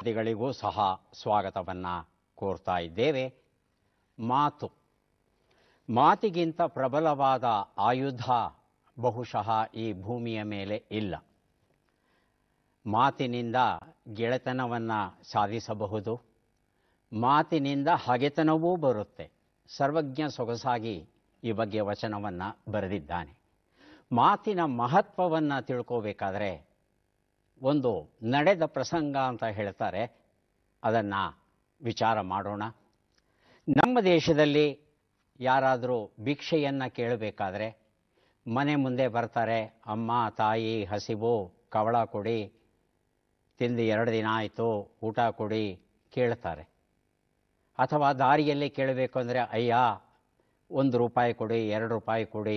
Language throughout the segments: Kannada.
ಗಳಿಗೂ ಸಹ ಸ್ವಾಗತವನ್ನು ಕೋರ್ತಾ ಇದ್ದೇವೆ ಮಾತು ಮಾತಿಗಿಂತ ಪ್ರಬಲವಾದ ಆಯುಧ ಬಹುಶಃ ಈ ಭೂಮಿಯ ಮೇಲೆ ಇಲ್ಲ ಮಾತಿನಿಂದ ಗೆಳೆತನವನ್ನು ಸಾಧಿಸಬಹುದು ಮಾತಿನಿಂದ ಹಗೆತನವೂ ಬರುತ್ತೆ ಸರ್ವಜ್ಞ ಸೊಗಸಾಗಿ ಈ ಬಗ್ಗೆ ವಚನವನ್ನು ಬರೆದಿದ್ದಾನೆ ಮಾತಿನ ಮಹತ್ವವನ್ನು ತಿಳ್ಕೋಬೇಕಾದ್ರೆ ಒಂದು ನಡೆದ ಪ್ರಸಂಗ ಅಂತ ಹೇಳ್ತಾರೆ ಅದನ್ನು ವಿಚಾರ ಮಾಡೋಣ ನಮ್ಮ ದೇಶದಲ್ಲಿ ಯಾರಾದರೂ ಭಿಕ್ಷೆಯನ್ನು ಕೇಳಬೇಕಾದ್ರೆ ಮನೆ ಮುಂದೆ ಬರ್ತಾರೆ ಅಮ್ಮ ತಾಯಿ ಹಸಿವು ಕವಳ ಕೊಡಿ ತಿಂದು ಎರಡು ದಿನ ಆಯಿತು ಊಟ ಕೊಡಿ ಕೇಳ್ತಾರೆ ಅಥವಾ ದಾರಿಯಲ್ಲಿ ಕೇಳಬೇಕು ಅಂದರೆ ಅಯ್ಯ ಒಂದು ರೂಪಾಯಿ ಕೊಡಿ ಎರಡು ರೂಪಾಯಿ ಕೊಡಿ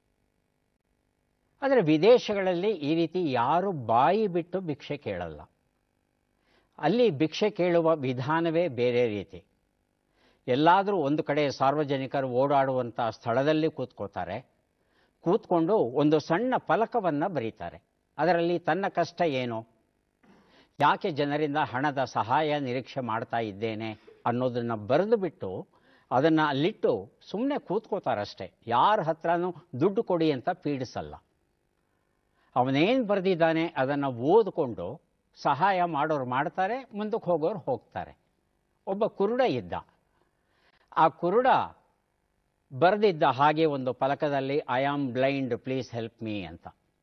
ಆದರೆ ವಿದೇಶಗಳಲ್ಲಿ ಈ ರೀತಿ ಯಾರು ಬಾಯಿ ಬಿಟ್ಟು ಭಿಕ್ಷೆ ಕೇಳಲ್ಲ ಅಲ್ಲಿ ಭಿಕ್ಷೆ ಕೇಳುವ ವಿಧಾನವೇ ಬೇರೆ ರೀತಿ ಎಲ್ಲಾದರೂ ಒಂದು ಕಡೆ ಸಾರ್ವಜನಿಕರು ಓಡಾಡುವಂಥ ಸ್ಥಳದಲ್ಲಿ ಕೂತ್ಕೋತಾರೆ ಕೂತ್ಕೊಂಡು ಒಂದು ಸಣ್ಣ ಫಲಕವನ್ನು ಬರೀತಾರೆ ಅದರಲ್ಲಿ ತನ್ನ ಕಷ್ಟ ಏನು ಯಾಕೆ ಜನರಿಂದ ಹಣದ ಸಹಾಯ ನಿರೀಕ್ಷೆ ಮಾಡ್ತಾ ಇದ್ದೇನೆ ಅನ್ನೋದನ್ನು ಬರೆದು ಬಿಟ್ಟು ಅದನ್ನು ಅಲ್ಲಿಟ್ಟು ಸುಮ್ಮನೆ ಕೂತ್ಕೋತಾರಷ್ಟೇ ಯಾರ ಹತ್ರನೂ ದುಡ್ಡು ಕೊಡಿ ಅಂತ ಪೀಡಿಸಲ್ಲ ಅವನೇನು ಬರೆದಿದ್ದಾನೆ ಅದನ್ನು ಓದಿಕೊಂಡು ಸಹಾಯ ಮಾಡೋರು ಮಾಡ್ತಾರೆ ಮುಂದಕ್ಕೆ ಹೋಗೋರು ಹೋಗ್ತಾರೆ ಒಬ್ಬ ಕುರುಡ ಇದ್ದ ಆ ಕುರುಡ ಬರೆದಿದ್ದ ಹಾಗೆ ಒಂದು ಫಲಕದಲ್ಲಿ I am blind please help me ಅಂತ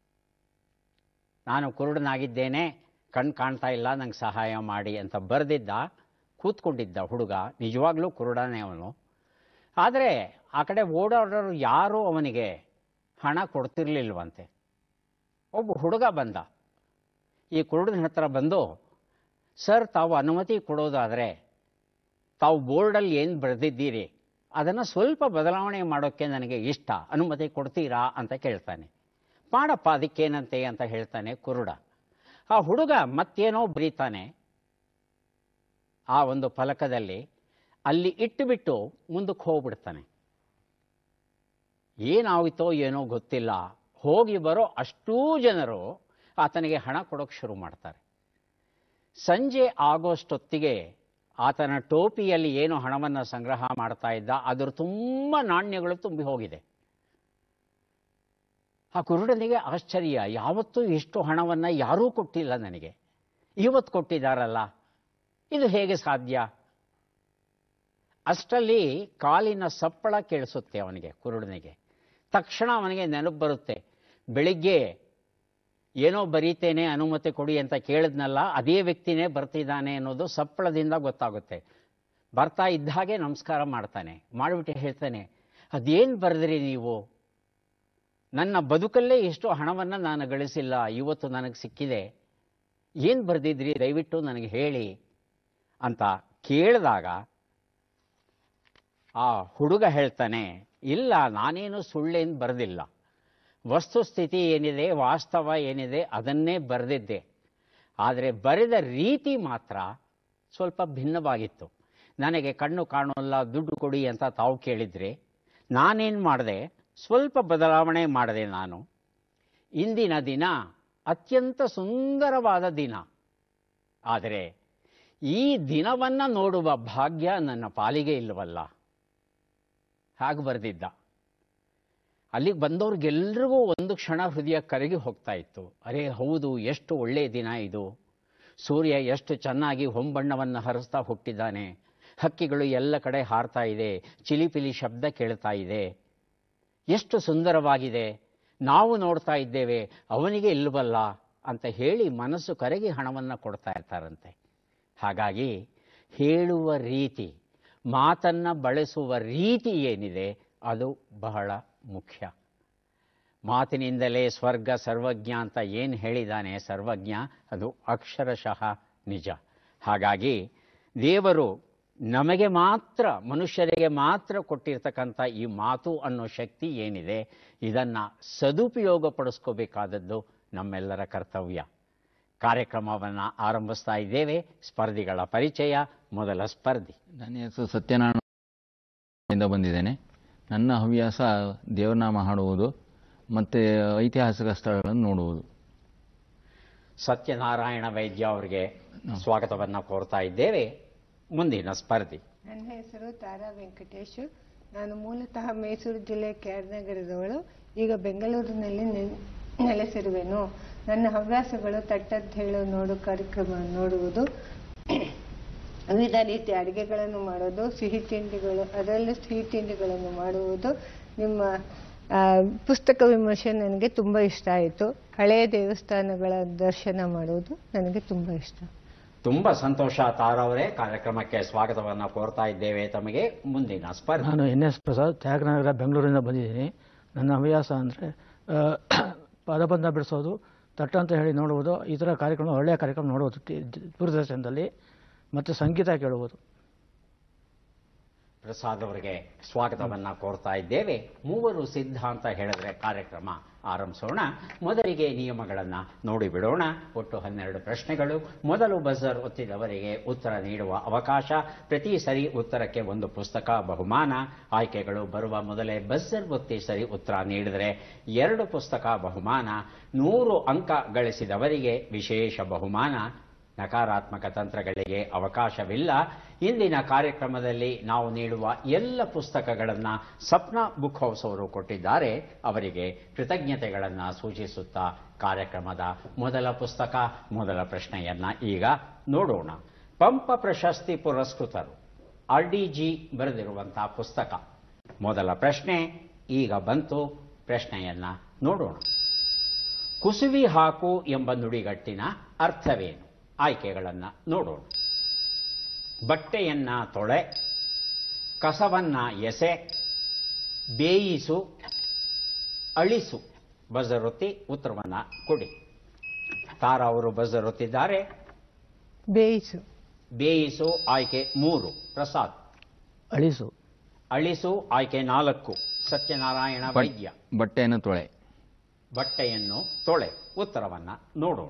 ನಾನು ಕುರುಡನಾಗಿದ್ದೇನೆ ಕಣ್ಣು ಕಾಣ್ತಾ ಇಲ್ಲ ನಂಗೆ ಸಹಾಯ ಮಾಡಿ ಅಂತ ಬರೆದಿದ್ದ ಕೂತ್ಕೊಂಡಿದ್ದ ಹುಡುಗ ನಿಜವಾಗ್ಲೂ ಕುರುಡನೇ ಅವನು ಆದರೆ ಆ ಕಡೆ ಓಡಾಡೋರು ಯಾರೂ ಅವನಿಗೆ ಹಣ ಕೊಡ್ತಿರ್ಲಿಲ್ವಂತೆ ಒಬ್ಬ ಹುಡುಗ ಬಂದ ಈ ಕುರುಡನ ಹತ್ರ ಬಂದು ಸರ್ ತಾವು ಅನುಮತಿ ಕೊಡೋದಾದರೆ ತಾವು ಬೋರ್ಡಲ್ಲಿ ಏನು ಬರೆದಿದ್ದೀರಿ ಅದನ್ನು ಸ್ವಲ್ಪ ಬದಲಾವಣೆ ಮಾಡೋಕ್ಕೆ ನನಗೆ ಇಷ್ಟ ಅನುಮತಿ ಕೊಡ್ತೀರಾ ಅಂತ ಕೇಳ್ತಾನೆ ಮಾಡಪ್ಪ ಅದಕ್ಕೇನಂತೆ ಅಂತ ಹೇಳ್ತಾನೆ ಕುರುಡ ಆ ಹುಡುಗ ಮತ್ತೇನೋ ಬರೀತಾನೆ ಆ ಒಂದು ಫಲಕದಲ್ಲಿ ಅಲ್ಲಿ ಇಟ್ಟುಬಿಟ್ಟು ಮುಂದಕ್ಕೆ ಹೋಗ್ಬಿಡ್ತಾನೆ ಏನಾಯಿತೋ ಏನೋ ಗೊತ್ತಿಲ್ಲ ಹೋಗಿ ಬರೋ ಅಷ್ಟೂ ಜನರು ಆತನಿಗೆ ಹಣ ಕೊಡೋಕ್ಕೆ ಶುರು ಮಾಡ್ತಾರೆ ಸಂಜೆ ಆಗೋಷ್ಟೊತ್ತಿಗೆ ಆತನ ಟೋಪಿಯಲ್ಲಿ ಏನು ಹಣವನ್ನು ಸಂಗ್ರಹ ಮಾಡ್ತಾ ಇದ್ದ ಅದರ ತುಂಬ ನಾಣ್ಯಗಳು ತುಂಬಿ ಹೋಗಿದೆ ಆ ಕುರುಡನಿಗೆ ಆಶ್ಚರ್ಯ ಯಾವತ್ತೂ ಇಷ್ಟು ಹಣವನ್ನು ಯಾರೂ ಕೊಟ್ಟಿಲ್ಲ ನನಗೆ ಇವತ್ತು ಕೊಟ್ಟಿದ್ದಾರಲ್ಲ ಇದು ಹೇಗೆ ಸಾಧ್ಯ ಅಷ್ಟರಲ್ಲಿ ಕಾಲಿನ ಸಪ್ಪಳ ಕೇಳಿಸುತ್ತೆ ಅವನಿಗೆ ಕುರುಡನಿಗೆ ತಕ್ಷಣ ಅವನಿಗೆ ನೆನಪು ಬರುತ್ತೆ ಬೆಳಿಗ್ಗೆ ಏನೋ ಬರೀತೇನೆ ಅನುಮತಿ ಕೊಡಿ ಅಂತ ಕೇಳಿದ್ನಲ್ಲ ಅದೇ ವ್ಯಕ್ತಿನೇ ಬರ್ತಿದ್ದಾನೆ ಅನ್ನೋದು ಸಪ್ಪಳದಿಂದ ಗೊತ್ತಾಗುತ್ತೆ ಬರ್ತಾ ಇದ್ದ ಹಾಗೆ ನಮಸ್ಕಾರ ಮಾಡ್ತಾನೆ ಮಾಡಿಬಿಟ್ಟು ಹೇಳ್ತಾನೆ ಅದೇನು ಬರೆದ್ರಿ ನೀವು ನನ್ನ ಬದುಕಲ್ಲೇ ಎಷ್ಟು ಹಣವನ್ನು ನಾನು ಗಳಿಸಿಲ್ಲ ಇವತ್ತು ನನಗೆ ಸಿಕ್ಕಿದೆ ಏನು ಬರೆದಿದ್ರಿ ದಯವಿಟ್ಟು ನನಗೆ ಹೇಳಿ ಅಂತ ಕೇಳಿದಾಗ ಆ ಹುಡುಗ ಹೇಳ್ತಾನೆ ಇಲ್ಲ ನಾನೇನು ಸುಳ್ಳೇನು ಬರೆದಿಲ್ಲ ವಸ್ತುಸ್ಥಿತಿ ಏನಿದೆ ವಾಸ್ತವ ಏನಿದೆ ಅದನ್ನೇ ಬರೆದಿದ್ದೆ ಆದರೆ ಬರೆದ ರೀತಿ ಮಾತ್ರ ಸ್ವಲ್ಪ ಭಿನ್ನವಾಗಿತ್ತು ನನಗೆ ಕಣ್ಣು ಕಾಣೋಲ್ಲ ದುಡ್ಡು ಕೊಡಿ ಅಂತ ತಾವು ಕೇಳಿದ್ರಿ ನಾನೇನು ಮಾಡಿದೆ ಸ್ವಲ್ಪ ಬದಲಾವಣೆ ಮಾಡಿದೆ ನಾನು ಇಂದಿನ ದಿನ ಅತ್ಯಂತ ಸುಂದರವಾದ ದಿನ ಆದರೆ ಈ ದಿನವನ್ನು ನೋಡುವ ಭಾಗ್ಯ ನನ್ನ ಪಾಲಿಗೆ ಇಲ್ಲವಲ್ಲ ಹಾಗೆ ಬರೆದಿದ್ದ ಅಲ್ಲಿಗೆ ಬಂದವ್ರಿಗೆಲ್ರಿಗೂ ಒಂದು ಕ್ಷಣ ಹೃದಯ ಕರಗಿ ಹೋಗ್ತಾ ಇತ್ತು ಅರೇ ಹೌದು ಎಷ್ಟು ಒಳ್ಳೆಯ ದಿನ ಇದು ಸೂರ್ಯ ಎಷ್ಟು ಚೆನ್ನಾಗಿ ಹೊಂಬಣ್ಣವನ್ನು ಹರಿಸ್ತಾ ಹುಟ್ಟಿದ್ದಾನೆ ಹಕ್ಕಿಗಳು ಎಲ್ಲ ಕಡೆ ಹಾರ್ತಾ ಇದೆ ಚಿಲಿಪಿಲಿ ಶಬ್ದ ಕೇಳ್ತಾ ಇದೆ ಎಷ್ಟು ಸುಂದರವಾಗಿದೆ ನಾವು ನೋಡ್ತಾ ಇದ್ದೇವೆ ಅವನಿಗೆ ಇಲ್ವಲ್ಲ ಅಂತ ಹೇಳಿ ಮನಸ್ಸು ಕರಗಿ ಹಣವನ್ನು ಕೊಡ್ತಾ ಇರ್ತಾರಂತೆ ಹಾಗಾಗಿ ಹೇಳುವ ರೀತಿ ಮಾತನ್ನು ಬಳಸುವ ರೀತಿ ಏನಿದೆ ಅದು ಬಹಳ ಮುಖ್ಯ ಮಾತಿನಿಂದಲೇ ಸ್ವರ್ಗ ಸರ್ವಜ್ಞ ಅಂತ ಏನು ಹೇಳಿದ್ದಾನೆ ಸರ್ವಜ್ಞ ಅದು ಅಕ್ಷರಶಃ ನಿಜ ಹಾಗಾಗಿ ದೇವರು ನಮಗೆ ಮಾತ್ರ ಮನುಷ್ಯರಿಗೆ ಮಾತ್ರ ಕೊಟ್ಟಿರ್ತಕ್ಕಂಥ ಈ ಮಾತು ಅನ್ನೋ ಶಕ್ತಿ ಏನಿದೆ ಇದನ್ನು ಸದುಪಯೋಗಪಡಿಸ್ಕೋಬೇಕಾದದ್ದು ನಮ್ಮೆಲ್ಲರ ಕರ್ತವ್ಯ ಕಾರ್ಯಕ್ರಮವನ್ನು ಆರಂಭಿಸ್ತಾ ಇದ್ದೇವೆ ಸ್ಪರ್ಧಿಗಳ ಪರಿಚಯ ಮೊದಲ ಸ್ಪರ್ಧಿ ನನ್ನ ಹೆಸರು ಸತ್ಯನಾರಾಯಣ ಬಂದಿದ್ದೇನೆ ನನ್ನ ಹವ್ಯಾಸ ದೇವರನಾಮ ಹಾಡುವುದು ಮತ್ತು ಐತಿಹಾಸಿಕ ಸ್ಥಳಗಳನ್ನು ನೋಡುವುದು ಸತ್ಯನಾರಾಯಣ ವೈದ್ಯ ಅವರಿಗೆ ಸ್ವಾಗತವನ್ನು ಕೋರ್ತಾ ಇದ್ದೇವೆ ಮುಂದಿನ ಸ್ಪರ್ಧಿ ನನ್ನ ಹೆಸರು ತಾರಾ ವೆಂಕಟೇಶ್ ನಾನು ಮೂಲತಃ ಮೈಸೂರು ಜಿಲ್ಲೆ ಕ್ಯಾರ್ನಗರದವಳು ಈಗ ಬೆಂಗಳೂರಿನಲ್ಲಿ ನೆ- ನೆಲೆಸಿರುವೆನು ನನ್ನ ಹವ್ಯಾಸಗಳು ತಟ್ಟದ್ದು ಹೇಳು ನೋಡು ಕಾರ್ಯಕ್ರಮ ನೋಡುವುದು ವಿವಿಧ ರೀತಿಯ ಅಡುಗೆಗಳನ್ನು ಮಾಡೋದು ಸಿಹಿ ತಿಂಡಿಗಳು ಅದರಲ್ಲೂ ಸಿಹಿ ತಿಂಡಿಗಳನ್ನು ಮಾಡುವುದು ನಿಮ್ಮ ಆ, ಪುಸ್ತಕ ವಿಮರ್ಶೆ ನನಗೆ ತುಂಬ ಇಷ್ಟ ಆಯಿತು ಹಳೆಯ ದೇವಸ್ಥಾನಗಳ ದರ್ಶನ ಮಾಡುವುದು ನನಗೆ ತುಂಬ ಇಷ್ಟ ತುಂಬಾ ಸಂತೋಷ ತಾರಾ ಅವರೇ ಕಾರ್ಯಕ್ರಮಕ್ಕೆ ಸ್ವಾಗತವನ್ನು ಕೋರ್ತಾ ಇದ್ದೇವೆ ತಮಗೆ ಮುಂದಿನ ಸ್ಪರ್ಧಿ ನಾನು ಎನ್ ಎಸ್ ಪ್ರಸಾದ್ ತ್ಯಾಗನಗರ ಬೆಂಗಳೂರಿಂದ ಬಂದಿದ್ದೀನಿ ನನ್ನ ಹವ್ಯಾಸ ಅಂದರೆ ಪದಬಂಧ ಬಿಡಿಸೋದು ತಟ್ಟು ಅಂತ ಹೇಳಿ ನೋಡುವುದು ಈ ಥರ ಕಾರ್ಯಕ್ರಮ ಒಳ್ಳೆಯ ಕಾರ್ಯಕ್ರಮ ನೋಡುವುದು ಟಿ- ದೂರದರ್ಶನದಲ್ಲಿ ಮತ್ತು ಸಂಗೀತ ಕೇಳುವುದು ಪ್ರಸಾದ್ ಅವರಿಗೆ ಸ್ವಾಗತವನ್ನ ಕೋರ್ತಾ ಇದ್ದೇವೆ ಮೂವರು ಸಿದ್ಧ ಅಂತ ಹೇಳಿದ್ರೆ ಕಾರ್ಯಕ್ರಮ ಆರಂಭಿಸೋಣ ಮೊದಲಿಗೆ ನಿಯಮಗಳನ್ನ ನೋಡಿ ಬಿಡೋಣ ಒಟ್ಟು ಹನ್ನೆರಡು ಪ್ರಶ್ನೆಗಳು ಮೊದಲು ಬಜರ್ ಒತ್ತಿದವರಿಗೆ ಉತ್ತರ ನೀಡುವ ಅವಕಾಶ ಪ್ರತಿ ಸರಿ ಉತ್ತರಕ್ಕೆ ಒಂದು ಪುಸ್ತಕ ಬಹುಮಾನ ಆಯ್ಕೆಗಳು ಬರುವ ಮೊದಲೇ ಬಜರ್ ಒತ್ತಿ ಸರಿ ಉತ್ತರ ನೀಡಿದರೆ ಎರಡು ಪುಸ್ತಕ ಬಹುಮಾನ ನೂರು ಅಂಕ ಗಳಿಸಿದವರಿಗೆ ವಿಶೇಷ ಬಹುಮಾನ ನಕಾರಾತ್ಮಕ ತಂತ್ರಗಳಿಗೆ ಅವಕಾಶವಿಲ್ಲ ಇಂದಿನ ಕಾರ್ಯಕ್ರಮದಲ್ಲಿ ನಾವು ನೀಡುವ ಎಲ್ಲ ಪುಸ್ತಕಗಳನ್ನು ಸಪ್ನ ಬುಕ್ ಹೌಸ್ ಅವರು ಕೊಟ್ಟಿದ್ದಾರೆ ಅವರಿಗೆ ಕೃತಜ್ಞತೆಗಳನ್ನು ಸೂಚಿಸುತ್ತಾ ಕಾರ್ಯಕ್ರಮದ ಮೊದಲ ಪುಸ್ತಕ ಮೊದಲ ಪ್ರಶ್ನೆಯನ್ನ ಈಗ ನೋಡೋಣ ಪಂಪ ಪ್ರಶಸ್ತಿ ಪುರಸ್ಕೃತರು ಆರ್ ಡಿ ಜಿ ಬರೆದಿರುವಂತಹ ಪುಸ್ತಕ ಮೊದಲ ಪ್ರಶ್ನೆ ಈಗ ಬಂತು ಪ್ರಶ್ನೆಯನ್ನ ನೋಡೋಣ ಕುಸುವಿ ಹಾಕು ಎಂಬ ನುಡಿಗಟ್ಟಿನ ಅರ್ಥವೇನು ಆಯ್ಕೆಗಳನ್ನು ನೋಡೋಣ ಬಟ್ಟೆಯನ್ನ ತೊಳೆ ಕಸವನ್ನ ಎಸೆ ಬೇಯಿಸು ಅಳಿಸು ಬಜರೊತ್ತಿ ಉತ್ತರವನ್ನ ಕೊಡಿ ತಾರಾ ಅವರು ಬಜರೊತ್ತಿದ್ದಾರೆ ಬೇಯಿಸು ಬೇಯಿಸು ಆಯ್ಕೆ ಮೂರು ಪ್ರಸಾದ್ ಅಳಿಸು ಅಳಿಸು ಆಯ್ಕೆ ನಾಲ್ಕು ಸತ್ಯನಾರಾಯಣ ಬಟ್- ವೈದ್ಯ ಬಟ್ಟೆಯನ್ನು ತೊಳೆ ಬಟ್ಟೆಯನ್ನು ತೊಳೆ ಉತ್ತರವನ್ನ ನೋಡೋಣ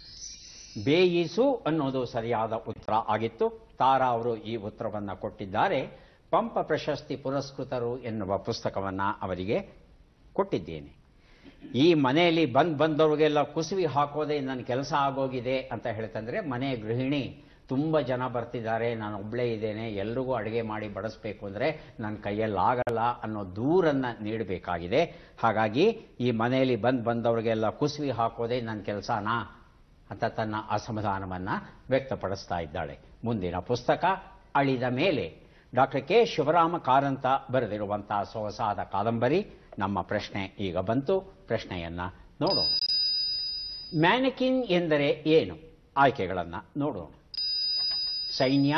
ಬೇಯಿಸು ಅನ್ನೋದು ಸರಿಯಾದ ಉತ್ತರ ಆಗಿತ್ತು ತಾರಾ ಅವರು ಈ ಉತ್ತರವನ್ನ ಕೊಟ್ಟಿದ್ದಾರೆ ಪಂಪ ಪ್ರಶಸ್ತಿ ಪುರಸ್ಕೃತರು ಎನ್ನುವ ಪುಸ್ತಕವನ್ನ ಅವರಿಗೆ ಕೊಟ್ಟಿದ್ದೇನೆ ಈ ಮನೆಯಲ್ಲಿ ಬಂದ್ ಬಂದವ್ರಿಗೆಲ್ಲ ಕುಸುವಿ ಹಾಕೋದೇ ನನ್ನ ಕೆಲಸ ಆಗೋಗಿದೆ ಅಂತ ಹೇಳ್ತಂದ್ರೆ ಮನೆ ಗೃಹಿಣಿ ತುಂಬ ಜನ ಬರ್ತಿದ್ದಾರೆ ನಾನು ಒಬ್ಬಳೇ ಇದ್ದೇನೆ ಎಲ್ರಿಗೂ ಅಡುಗೆ ಮಾಡಿ ಬಡಿಸ್ಬೇಕು ಅಂದರೆ ನನ್ನ ಕೈಯಲ್ಲಿ ಆಗಲ್ಲ ಅನ್ನೋ ದೂರನ್ನ ನೀಡಬೇಕಾಗಿದೆ ಹಾಗಾಗಿ ಈ ಮನೆಯಲ್ಲಿ ಬಂದ್ ಬಂದವ್ರಿಗೆಲ್ಲ ಕುಸುವಿ ಹಾಕೋದೇ ನನ್ನ ಕೆಲಸನಾ ಅಂತ ತನ್ನ ಅಸಮಾಧಾನವನ್ನ ವ್ಯಕ್ತಪಡಿಸ್ತಾ ಇದ್ದಾಳೆ ಮುಂದಿನ ಪುಸ್ತಕ ಅಳಿದ ಮೇಲೆ ಡಾಕ್ಟರ್ ಕೆ ಶಿವರಾಮ ಕಾರಂತ ಬರೆದಿರುವಂತಹ ಸೊಗಸಾದ ಕಾದಂಬರಿ ನಮ್ಮ ಪ್ರಶ್ನೆ ಈಗ ಬಂತು ಪ್ರಶ್ನೆಯನ್ನ ನೋಡೋಣ ಮ್ಯಾನಿಕಿನ್ ಎಂದರೆ ಏನು ಆಯ್ಕೆಗಳನ್ನು ನೋಡೋಣ ಸೈನ್ಯ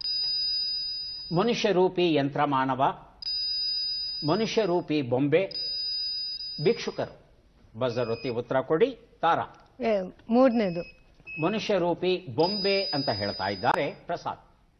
ಮನುಷ್ಯರೂಪಿ ಯಂತ್ರಮಾನವ ಮನುಷ್ಯರೂಪಿ ಬೊಂಬೆ ಭಿಕ್ಷುಕರು ಬಜರೊತ್ತಿ ಉತ್ತರ ಕೊಡಿ ತಾರಾ ಏ, ಮೂರನೇದು ಮನುಷ್ಯರೂಪಿ ಬೊಂಬೆ ಅಂತ ಹೇಳ್ತಾ ಇದ್ದಾರೆ ಪ್ರಸಾದ್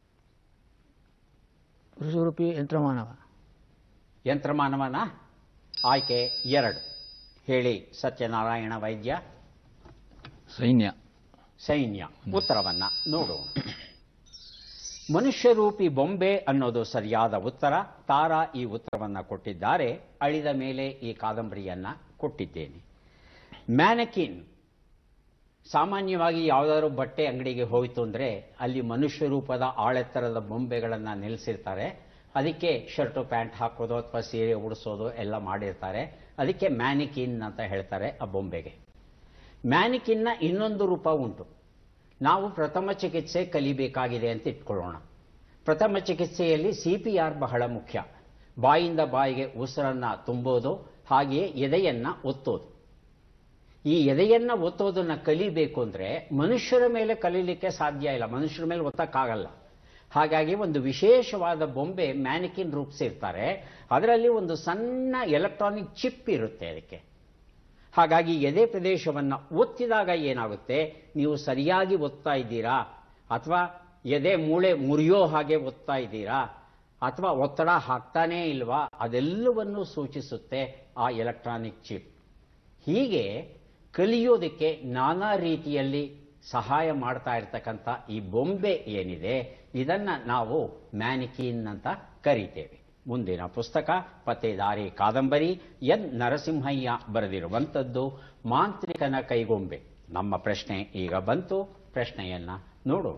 ಪುರುಷರೂಪಿ ಯಂತ್ರಮಾನವ ಯಂತ್ರಮಾನವನ ಆಯ್ಕೆ ಎರಡು ಹೇಳಿ ಸತ್ಯನಾರಾಯಣ ವೈದ್ಯ ಸೈನ್ಯ ಸೈನ್ಯ ಉತ್ತರವನ್ನ ನೋಡೋಣ ಮನುಷ್ಯರೂಪಿ ಬೊಂಬೆ ಅನ್ನೋದು ಸರಿಯಾದ ಉತ್ತರ ತಾರಾ ಈ ಉತ್ತರವನ್ನ ಕೊಟ್ಟಿದ್ದಾರೆ ಅಳಿದ ಮೇಲೆ ಈ ಕಾದಂಬರಿಯನ್ನ ಕೊಟ್ಟಿದ್ದೇನೆ ಮ್ಯಾನಕಿನ್ ಸಾಮಾನ್ಯವಾಗಿ ಯಾವುದಾದ್ರು ಬಟ್ಟೆ ಅಂಗಡಿಗೆ ಹೋಯಿತು ಅಂದರೆ ಅಲ್ಲಿ ಮನುಷ್ಯ ರೂಪದ ಆಳೆತ್ತರದ ಬೊಂಬೆಗಳನ್ನು ನಿಲ್ಲಿಸಿರ್ತಾರೆ ಅದಕ್ಕೆ ಶರ್ಟು ಪ್ಯಾಂಟ್ ಹಾಕೋದು ಅಥವಾ ಸೀರೆ ಉಡಿಸೋದು ಎಲ್ಲ ಮಾಡಿರ್ತಾರೆ ಅದಕ್ಕೆ ಮ್ಯಾನಿಕಿನ್ ಅಂತ ಹೇಳ್ತಾರೆ ಆ ಬೊಂಬೆಗೆ ಮ್ಯಾನಿಕಿನ್ನ ಇನ್ನೊಂದು ರೂಪ ಉಂಟು ನಾವು ಪ್ರಥಮ ಚಿಕಿತ್ಸೆ ಕಲಿಬೇಕಾಗಿದೆ ಅಂತ ಇಟ್ಕೊಳ್ಳೋಣ ಪ್ರಥಮ ಚಿಕಿತ್ಸೆಯಲ್ಲಿ ಸಿ ಪಿ ಆರ್ ಬಹಳ ಮುಖ್ಯ ಬಾಯಿಂದ ಬಾಯಿಗೆ ಉಸಿರನ್ನ ತುಂಬೋದು ಹಾಗೆಯೇ ಎದೆಯನ್ನ ಒತ್ತೋದು ಈ ಎದೆಯನ್ನ ಒತ್ತೋದನ್ನ ಕಲಿಬೇಕು ಅಂದ್ರೆ ಮನುಷ್ಯರ ಮೇಲೆ ಕಲೀಲಿಕ್ಕೆ ಸಾಧ್ಯ ಇಲ್ಲ ಮನುಷ್ಯರ ಮೇಲೆ ಒತ್ತಕ್ಕಾಗಲ್ಲ ಹಾಗಾಗಿ ಒಂದು ವಿಶೇಷವಾದ ಬೊಂಬೆ ಮ್ಯಾನಿಕಿನ್ ರೂಪಿಸಿರ್ತಾರೆ ಅದರಲ್ಲಿ ಒಂದು ಸಣ್ಣ ಎಲೆಕ್ಟ್ರಾನಿಕ್ ಚಿಪ್ ಇರುತ್ತೆ ಅದಕ್ಕೆ ಹಾಗಾಗಿ ಎದೆ ಪ್ರದೇಶವನ್ನು ಒತ್ತಿದಾಗ ಏನಾಗುತ್ತೆ ನೀವು ಸರಿಯಾಗಿ ಒತ್ತಾ ಇದ್ದೀರಾ ಅಥವಾ ಎದೆ ಮೂಳೆ ಮುರಿಯೋ ಹಾಗೆ ಒತ್ತಾ ಇದ್ದೀರಾ ಅಥವಾ ಒತ್ತಡ ಹಾಕ್ತಾನೇ ಇಲ್ವಾ ಅದೆಲ್ಲವನ್ನು ಸೂಚಿಸುತ್ತೆ ಆ ಎಲೆಕ್ಟ್ರಾನಿಕ್ ಚಿಪ್ ಹೀಗೆ ಕಲಿಯೋದಕ್ಕೆ ನಾನಾ ರೀತಿಯಲ್ಲಿ ಸಹಾಯ ಮಾಡ್ತಾ ಇರ್ತಕ್ಕಂಥ ಈ ಬೊಂಬೆ ಏನಿದೆ ಇದನ್ನ ನಾವು ಮ್ಯಾನಿಕೀನ್ ಅಂತ ಕರಿತೇವೆ ಮುಂದಿನ ಪುಸ್ತಕ ಪತ್ತೇದಾರಿ ಕಾದಂಬರಿ ಎನ್ ನರಸಿಂಹಯ್ಯ ಬರೆದಿರುವಂಥದ್ದು ಮಾಂತ್ರಿಕನ ಕೈಗೊಂಬೆ ನಮ್ಮ ಪ್ರಶ್ನೆ ಈಗ ಬಂತು ಪ್ರಶ್ನೆಯನ್ನ ನೋಡೋಣ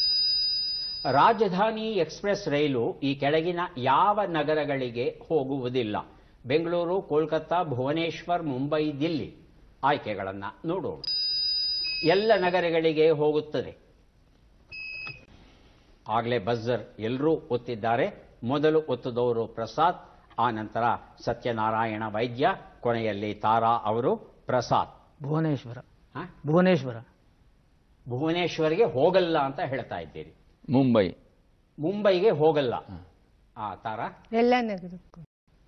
ರಾಜಧಾನಿ ಎಕ್ಸ್ಪ್ರೆಸ್ ರೈಲು ಈ ಕೆಳಗಿನ ಯಾವ ನಗರಗಳಿಗೆ ಹೋಗುವುದಿಲ್ಲ ಬೆಂಗಳೂರು ಕೋಲ್ಕತ್ತಾ ಭುವನೇಶ್ವರ್ ಮುಂಬೈ ದಿಲ್ಲಿ ಆಯ್ಕೆಗಳನ್ನು ನೋಡೋಣ ಎಲ್ಲ ನಗರಗಳಿಗೆ ಹೋಗುತ್ತದೆ ಆಗಲೇ ಬಜರ್ ಎಲ್ಲರೂ ಒತ್ತಿದ್ದಾರೆ ಮೊದಲು ಒತ್ತದವರು ಪ್ರಸಾದ್ ಆ ನಂತರ ಸತ್ಯನಾರಾಯಣ ವೈದ್ಯ ಕೊನೆಯಲ್ಲಿ ತಾರಾ ಅವರು ಪ್ರಸಾದ್ ಭುವನೇಶ್ವರ ಹ? ಭುವನೇಶ್ವರ ಭುವನೇಶ್ವರ್ಗೆ ಹೋಗಲ್ಲ ಅಂತ ಹೇಳ್ತಾ ಇದ್ದೀರಿ ಮುಂಬೈ ಮುಂಬೈಗೆ ಹೋಗಲ್ಲ ಆ ತಾರಾ ಎಲ್ಲ ನಗರಕ್ಕೂ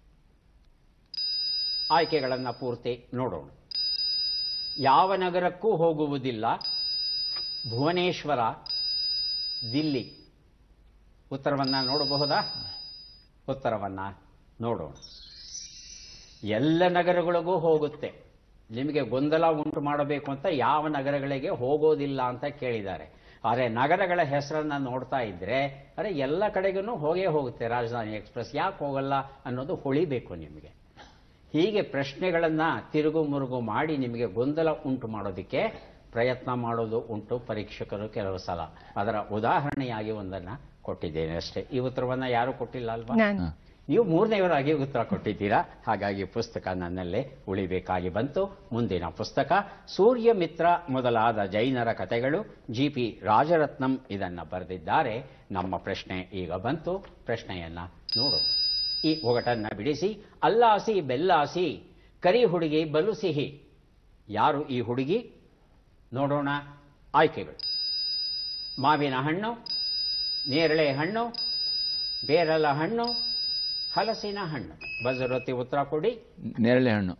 ಆಯ್ಕೆಗಳನ್ನು ಪೂರ್ತಿ ನೋಡೋಣ ಯಾವ ನಗರಕ್ಕೂ ಹೋಗುವುದಿಲ್ಲ ಭುವನೇಶ್ವರ ದಿಲ್ಲಿ ಉತ್ತರವನ್ನ ನೋಡಬಹುದಾ ಉತ್ತರವನ್ನ ನೋಡೋಣ ಎಲ್ಲ ನಗರಗಳಿಗೂ ಹೋಗುತ್ತೆ ನಿಮಗೆ ಗೊಂದಲ ಉಂಟು ಮಾಡಬೇಕು ಅಂತ ಯಾವ ನಗರಗಳಿಗೆ ಹೋಗೋದಿಲ್ಲ ಅಂತ ಕೇಳಿದ್ದಾರೆ ಆದರೆ ನಗರಗಳ ಹೆಸರನ್ನ ನೋಡ್ತಾ ಇದ್ರೆ ಅರೆ ಎಲ್ಲ ಕಡೆಗೂ ಹೋಗೇ ಹೋಗುತ್ತೆ ರಾಜಧಾನಿ ಎಕ್ಸ್ಪ್ರೆಸ್ ಯಾಕೆ ಹೋಗಲ್ಲ ಅನ್ನೋದು ಹೊಳಿಬೇಕು ನಿಮಗೆ ಹೀಗೆ ಪ್ರಶ್ನೆಗಳನ್ನ ತಿರುಗು ಮುರುಗು ಮಾಡಿ ನಿಮಗೆ ಗೊಂದಲ ಉಂಟು ಮಾಡೋದಕ್ಕೆ ಪ್ರಯತ್ನ ಮಾಡೋದು ಉಂಟು ಪರೀಕ್ಷಕರು ಕೆಲವು ಸಲ ಅದರ ಉದಾಹರಣೆಯಾಗಿ ಒಂದನ್ನ ಕೊಟ್ಟಿದ್ದೇನೆ ಅಷ್ಟೇ ಈ ಉತ್ತರವನ್ನ ಯಾರು ಕೊಟ್ಟಿಲ್ಲ ಅಲ್ವಾ ನಾನು ನೀವು ಮೂರನೇವರಾಗಿ ಉತ್ತರ ಕೊಟ್ಟಿದ್ದೀರಾ ಹಾಗಾಗಿ ಪುಸ್ತಕ ನನ್ನಲ್ಲೇ ಉಳಿಬೇಕಾಗಿ ಬಂತು ಮುಂದಿನ ಪುಸ್ತಕ ಸೂರ್ಯ ಮಿತ್ರ ಮೊದಲಾದ ಜೈನರ ಕಥೆಗಳು ಜಿ ಪಿ ರಾಜರತ್ನಂ ಇದನ್ನ ಬರೆದಿದ್ದಾರೆ ನಮ್ಮ ಪ್ರಶ್ನೆ ಈಗ ಬಂತು ಪ್ರಶ್ನೆಯನ್ನ ನೋಡೋಣ ಈ ಒಗಟನ್ನ ಬಿಡಿಸಿ ಅಲ್ಲಾಸಿ ಬೆಲ್ಲಾಸಿ ಕರಿ ಹುಡುಗಿ ಬಲು ಸಿಹಿ ಯಾರು ಈ ಹುಡುಗಿ ನೋಡೋಣ ಆಯ್ಕೆಗಳು ಮಾವಿನ ಹಣ್ಣು ನೇರಳೆ ಹಣ್ಣು ಬೇರಲ ಹಣ್ಣು ಹಲಸಿನ ಹಣ್ಣು ಬಜರೊತ್ತಿ ಉತ್ತರ ಕೊಡಿ ನೇರಳೆ ಹಣ್ಣು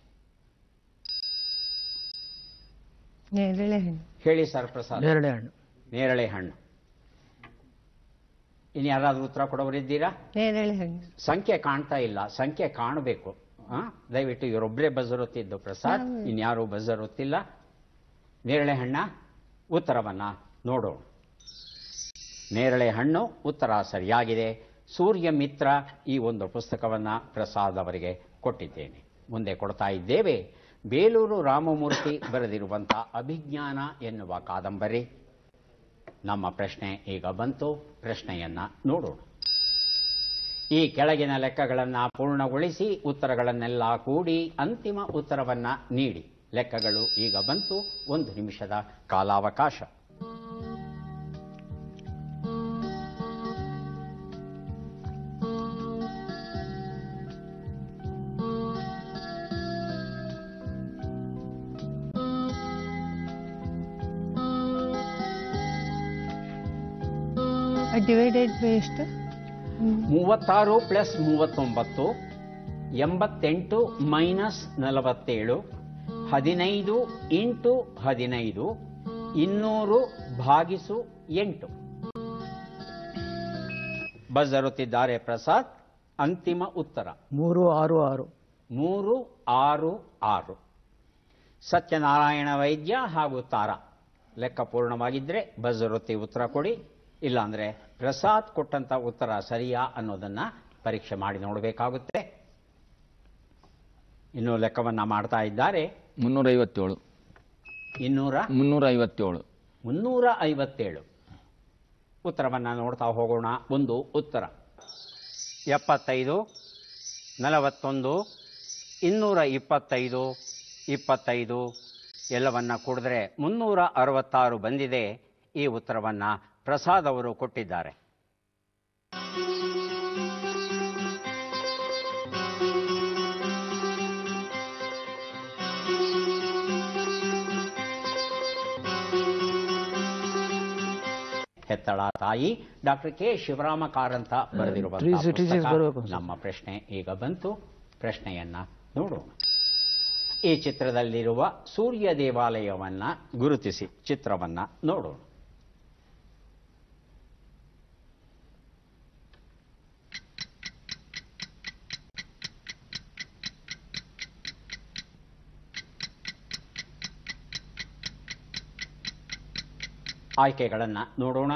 ನೇರಳೆ ಹಣ್ಣು ಹೇಳಿ ಸರ್ ಪ್ರಸಾದ್ ನೇರಳೆ ಹಣ್ಣು ನೇರಳೆ ಹಣ್ಣು ಇನ್ನು ಯಾರಾದ್ರೂ ಉತ್ತರ ಕೊಡೋರಿದ್ದೀರಾ ನೇರಳೆ ಹಣ್ಣು ಸಂಖ್ಯೆ ಕಾಣ್ತಾ ಇಲ್ಲ ಸಂಖ್ಯೆ ಕಾಣಬೇಕು ಆ? ದಯವಿಟ್ಟು ಇವರೊಬ್ಬರೇ ಬಜರ್ ಒತ್ತಿದ್ದು ಪ್ರಸಾದ್ ಇನ್ಯಾರು ಬಜರ್ ಒತ್ತಿಲ್ಲ ನೇರಳೆ ಹಣ್ಣ ಉತ್ತರವನ್ನ ನೋಡೋಣ ನೇರಳೆ ಹಣ್ಣು ಉತ್ತರ ಸರಿಯಾಗಿದೆ ಸೂರ್ಯ ಮಿತ್ರ ಈ ಒಂದು ಪುಸ್ತಕವನ್ನ ಪ್ರಸಾದ್ ಅವರಿಗೆ ಕೊಟ್ಟಿದ್ದೇನೆ ಮುಂದೆ ಕೊಡ್ತಾ ಇದ್ದೇವೆ ಬೇಲೂರು ರಾಮಮೂರ್ತಿ ಬರೆದಿರುವಂತಹ ಅಭಿಜ್ಞಾನ ಎನ್ನುವ ಕಾದಂಬರಿ ನಮ್ಮ ಪ್ರಶ್ನೆ ಈಗ ಬಂತು ಪ್ರಶ್ನೆಯನ್ನ ನೋಡೋಣ ಈ ಕೆಳಗಿನ ಲೆಕ್ಕಗಳನ್ನು ಪೂರ್ಣಗೊಳಿಸಿ ಉತ್ತರಗಳನ್ನೆಲ್ಲ ಕೂಡಿ ಅಂತಿಮ ಉತ್ತರವನ್ನ ನೀಡಿ ಲೆಕ್ಕಗಳು ಈಗ ಬಂತು ಒಂದು ನಿಮಿಷದ ಕಾಲಾವಕಾಶ ಡಿವೈಡೆಡ್ ಬೈ ಎಷ್ಟು ಮೂವತ್ತಾರು ಪ್ಲಸ್ ಮೂವತ್ತೊಂಬತ್ತು ಎಂಬತ್ತೆಂಟು ಮೈನಸ್ ನಲವತ್ತೇಳು ಹದಿನೈದು ಇಂಟು ಹದಿನೈದು ಇನ್ನೂರು ಭಾಗಿಸು ಎಂಟು ಬಜರುತ್ತಿದ್ದಾರೆ ಪ್ರಸಾದ್ ಅಂತಿಮ ಉತ್ತರ ಮೂರು ಆರು ಆರು ಮೂರು ಆರು ಆರು ಸತ್ಯನಾರಾಯಣ ವೈದ್ಯ ಹಾಗೂ ತಾರ ಲೆಕ್ಕ ಪೂರ್ಣವಾಗಿದ್ರೆ ಬಜರೊತ್ತಿ ಉತ್ತರ ಕೊಡಿ ಇಲ್ಲಾಂದ್ರೆ ಪ್ರಸಾದ್ ಕೊಟ್ಟಂತ ಉತ್ತರ ಸರಿಯಾ ಅನ್ನೋದನ್ನ ಪರೀಕ್ಷೆ ಮಾಡಿ ನೋಡಬೇಕಾಗುತ್ತೆ ಇನ್ನು ಲೆಕ್ಕವನ್ನ ಮಾಡ್ತಾ ಇದ್ದಾರೆ ಮುನ್ನೂರ ಐವತ್ತೇಳು ಇನ್ನೂರ ಮುನ್ನೂರ ಐವತ್ತೇಳು ಮುನ್ನೂರ ಐವತ್ತೇಳು ಉತ್ತರವನ್ನ ನೋಡ್ತಾ ಹೋಗೋಣ ಒಂದು ಉತ್ತರ ಎಪ್ಪತ್ತೈದು ನಲವತ್ತೊಂದು ಇನ್ನೂರ ಇಪ್ಪತ್ತೈದು ಇಪ್ಪತ್ತೈದು ಎಲ್ಲವನ್ನ ಕೂಡಿದ್ರೆ ಮುನ್ನೂರ ಅರವತ್ತಾರು ಬಂದಿದೆ ಈ ಉತ್ತರವನ್ನ ಪ್ರಸಾದ್ ಅವರು ಕೊಟ್ಟಿದ್ದಾರೆ ಹೆತ್ತಳ ತಾಯಿ ಡಾಕ್ಟರ್ ಕೆ ಶಿವರಾಮ ಕಾರಂತ ಬರೆದಿರುವಂತಹ Three cities ಪುಸ್ತಕ. ಬರಬೇಕು ಸರ್. ನಮ್ಮ ಪ್ರಶ್ನೆ ಈಗ ಬಂತು ಪ್ರಶ್ನೆಯನ್ನ ನೋಡೋಣ ಈ ಚಿತ್ರದಲ್ಲಿರುವ ಸೂರ್ಯ ದೇವಾಲಯವನ್ನ ಗುರುತಿಸಿ ಚಿತ್ರವನ್ನ ನೋಡೋಣ ಆಯ್ಕೆಗಳನ್ನ ನೋಡೋಣ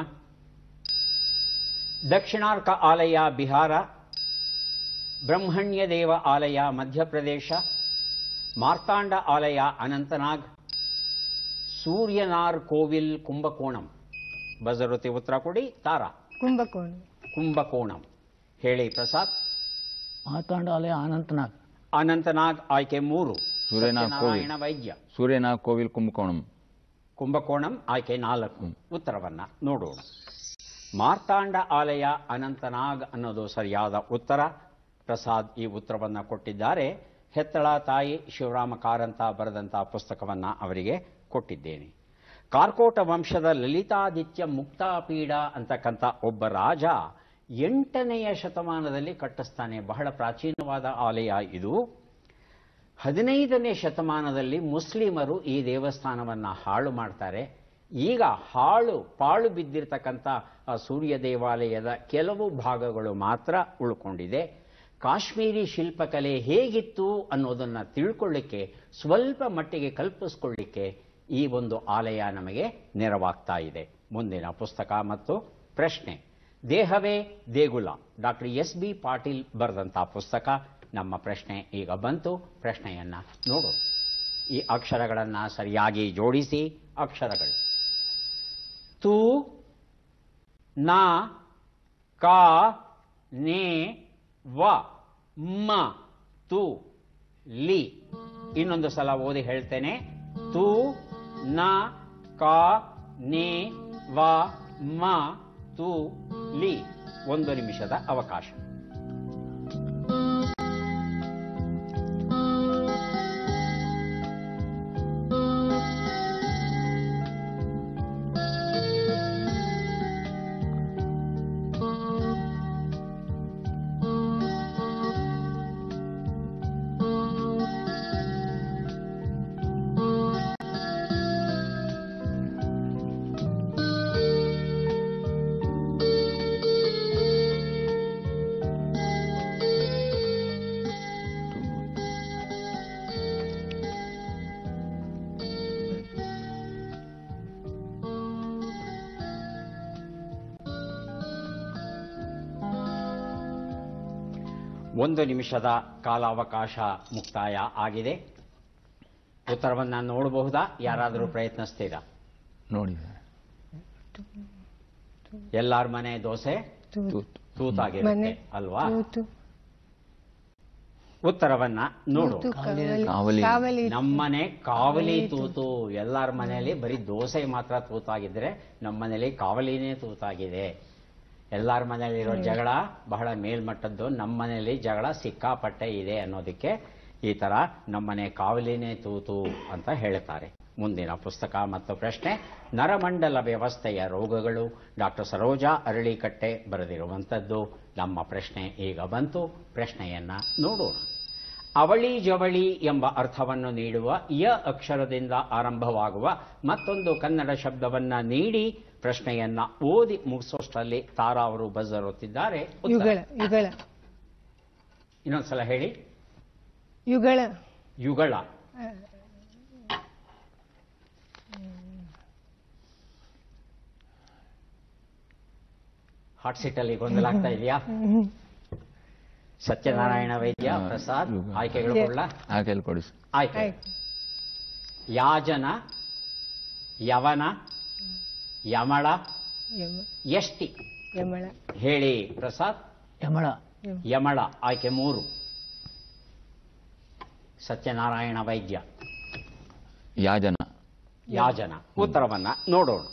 ದಕ್ಷಿಣಾರ್ಕ ಆಲಯ ಬಿಹಾರ ಬ್ರಹ್ಮಣ್ಯ ದೇವ ಆಲಯ ಮಧ್ಯಪ್ರದೇಶ ಮಾರ್ತಾಂಡ ಆಲಯ ಅನಂತನಾಗ್ ಸೂರ್ಯನಾರ್ ಕೋವಿಲ್ ಕುಂಭಕೋಣಂ ಬಜರುತಿ ಉತ್ತರ ಕೊಡಿ ತಾರಾ ಕುಂಭಕೋಣ ಕುಂಭಕೋಣಂ ಹೇಳಿ ಪ್ರಸಾದ್ ಮಾತಾಂಡಾಲಯ ಅನಂತನಾಗ್ ಅನಂತನಾಗ್ ಆಯ್ಕೆ ಮೂರು ಸೂರ್ಯನಾಗ್ ಕೋವಿಲ್. ಸತ್ಯನಾರಾಯಣ ವೈದ್ಯ ಸೂರ್ಯನಾಗ್ ಕೋವಿಲ್ ಕುಂಭಕೋಣಂ ಕುಂಭಕೋಣಂ ಆಯ್ಕೆ ನಾಲ್ಕು ಉತ್ತರವನ್ನ ನೋಡೋಣ ಮಾರ್ತಾಂಡ ಆಲಯ ಅನಂತನಾಗ್ ಅನ್ನೋದು ಸರಿಯಾದ ಉತ್ತರ ಪ್ರಸಾದ್ ಈ ಉತ್ತರವನ್ನ ಕೊಟ್ಟಿದ್ದಾರೆ ಹೆತ್ತಳ ತಾಯಿ ಶಿವರಾಮ ಕಾರಂತ ಬರೆದಂತಹ ಪುಸ್ತಕವನ್ನ ಅವರಿಗೆ ಕೊಟ್ಟಿದ್ದೇನೆ ಕಾರ್ಕೋಟ ವಂಶದ ಲಲಿತಾದಿತ್ಯ ಮುಕ್ತಾಪೀಡ ಅಂತಕ್ಕಂಥ ಒಬ್ಬ ರಾಜ ಎಂಟನೆಯ ಶತಮಾನದಲ್ಲಿ ಕಟ್ಟಿಸ್ತಾನೆ ಬಹಳ ಪ್ರಾಚೀನವಾದ ಆಲಯ ಇದು ಹದಿನೈದನೇ ಶತಮಾನದಲ್ಲಿ ಮುಸ್ಲಿಮರು ಈ ದೇವಸ್ಥಾನವನ್ನು ಹಾಳು ಮಾಡ್ತಾರೆ ಈಗ ಹಾಳು ಪಾಳು ಬಿದ್ದಿರತಕ್ಕಂಥ ಆ ಸೂರ್ಯ ದೇವಾಲಯದ ಕೆಲವು ಭಾಗಗಳು ಮಾತ್ರ ಉಳ್ಕೊಂಡಿದೆ ಕಾಶ್ಮೀರಿ ಶಿಲ್ಪಕಲೆ ಹೇಗಿತ್ತು ಅನ್ನೋದನ್ನು ತಿಳ್ಕೊಳ್ಳಿಕ್ಕೆ ಸ್ವಲ್ಪ ಮಟ್ಟಿಗೆ ಕಲ್ಪಿಸ್ಕೊಳ್ಳಿಕ್ಕೆ ಈ ಒಂದು ಆಲಯ ನಮಗೆ ನೆರವಾಗ್ತಾ ಇದೆ ಮುಂದಿನ ಪುಸ್ತಕ ಮತ್ತು ಪ್ರಶ್ನೆ ದೇಹವೇ ದೇಗುಲ ಡಾಕ್ಟರ್ ಎಸ್ ಬಿ ಪಾಟೀಲ್ ಬರೆದಂಥ ಪುಸ್ತಕ ನಮ್ಮ ಪ್ರಶ್ನೆ ಈಗ ಬಂತು ಪ್ರಶ್ನೆಯನ್ನ ನೋಡೋಣ ಈ ಅಕ್ಷರಗಳನ್ನು ಸರಿಯಾಗಿ ಜೋಡಿಸಿ ಅಕ್ಷರಗಳು ತು ನ ಕಾ ನೇ ವ ಮ ತು ಲಿ ಇನ್ನೊಂದು ಸಲ ಓದಿ ಹೇಳ್ತೇನೆ ತು ನ ಕಾ ನೇ ವ ಮ ತು ಲಿ ಒಂದು ನಿಮಿಷದ ಅವಕಾಶ ಒಂದು ನಿಮಿಷದ ಕಾಲಾವಕಾಶ ಮುಕ್ತಾಯ ಆಗಿದೆ ಉತ್ತರವನ್ನ ನೋಡಬಹುದಾ ಯಾರಾದರೂ ಪ್ರಯತ್ನಿಸ್ತೀರಾ ನೋಡಿದ್ದಾರೆ ಎಲ್ಲಾರ ಮನೆ ದೋಸೆ ತೂತು ತೂತಾಗಿರುತ್ತೆ ಮನೆ ಅಲ್ವಾ ತೂತು ಉತ್ತರವನ್ನ ನೋಡು ತೂತು ಕಾವಲಿ ಕಾವಲಿ. ಕಾವಲಿ ನಮ್ಮನೆ ಕಾವಲಿ ತೂತು ಎಲ್ಲಾರ ಮನೆಯಲ್ಲಿ ಬರೀ ದೋಸೆ ಮಾತ್ರ ತೂತಾಗಿದ್ರೆ ನಮ್ಮ ಮನೇಲಿ ಕಾವಲಿನೇ ತೂತಾಗಿದೆ ಎಲ್ಲಾರ ಮನೆಯಲ್ಲಿರೋ ಜಗಳ ಬಹಳ ಮೇಲ್ಮಟ್ಟದ್ದು ನಮ್ಮ ಮನೆಯಲ್ಲಿ ಜಗಳ ಸಿಕ್ಕಾಪಟ್ಟೆ ಇದೆ ಅನ್ನೋದಕ್ಕೆ ಈ ತರ ನಮ್ಮನೆ ಕಾವಲಿನೇ ತೂತು ಅಂತ ಹೇಳ್ತಾರೆ ಮುಂದಿನ ಪುಸ್ತಕ ಮತ್ತು ಪ್ರಶ್ನೆ ನರಮಂಡಲ ವ್ಯವಸ್ಥೆಯ ರೋಗಗಳು ಡಾಕ್ಟರ್ ಸರೋಜಾ ಅರಳಿಕಟ್ಟೆ ಬರೆದಿರುವಂಥದ್ದು ನಮ್ಮ ಪ್ರಶ್ನೆ ಈಗ ಬಂತು ಪ್ರಶ್ನೆಯನ್ನ ನೋಡೋಣ ಅವಳಿ ಜವಳಿ ಎಂಬ ಅರ್ಥವನ್ನು ನೀಡುವ ಯ ಅಕ್ಷರದಿಂದ ಆರಂಭವಾಗುವ ಮತ್ತೊಂದು ಕನ್ನಡ ಶಬ್ದವನ್ನ ನೀಡಿ ಪ್ರಶ್ನೆಯನ್ನ ಓದಿ ಮುಗಿಸೋಷ್ಟರಲ್ಲಿ ತಾರಾ ಅವರು ಬಜರುತ್ತಿದ್ದಾರೆ ಉತ್ತರ. ಯುಗಳ ಯುಗಳ ಇನ್ನೊಂದ್ಸಲ ಹೇಳಿ ಯುಗಳ ಯುಗಳ ಹಾಟ್ ಸೀಟಲ್ಲಿ ಗೊಂದಲ ಆಗ್ತಾ ಇದೆಯಾ ಸತ್ಯನಾರಾಯಣ ವೈದ್ಯ ಹಾ, ಪ್ರಸಾದ್ ಯುಗ. ಆಯ್ಕೆಗಳು ಕೊಡ್ಲ ಆಕೆಲ್ ಕೊಡಿ ಸರ್. ಆಯ್ಕೆ ಆಯ್ತು ಯಾಜನ ಯವನ ಯಮಳ ಯಮ ಎಷ್ಟಿ ಯಮಳ ಹೇಳಿ ಪ್ರಸಾದ್ ಯಮಳ ಯಮ ಯಮಳ ಆಯ್ಕೆ ಮೂರು ಸತ್ಯನಾರಾಯಣ ವೈದ್ಯ ಯಾಜನ ಯಾಜನ ಉತ್ತರವನ್ನ ನೋಡೋಣ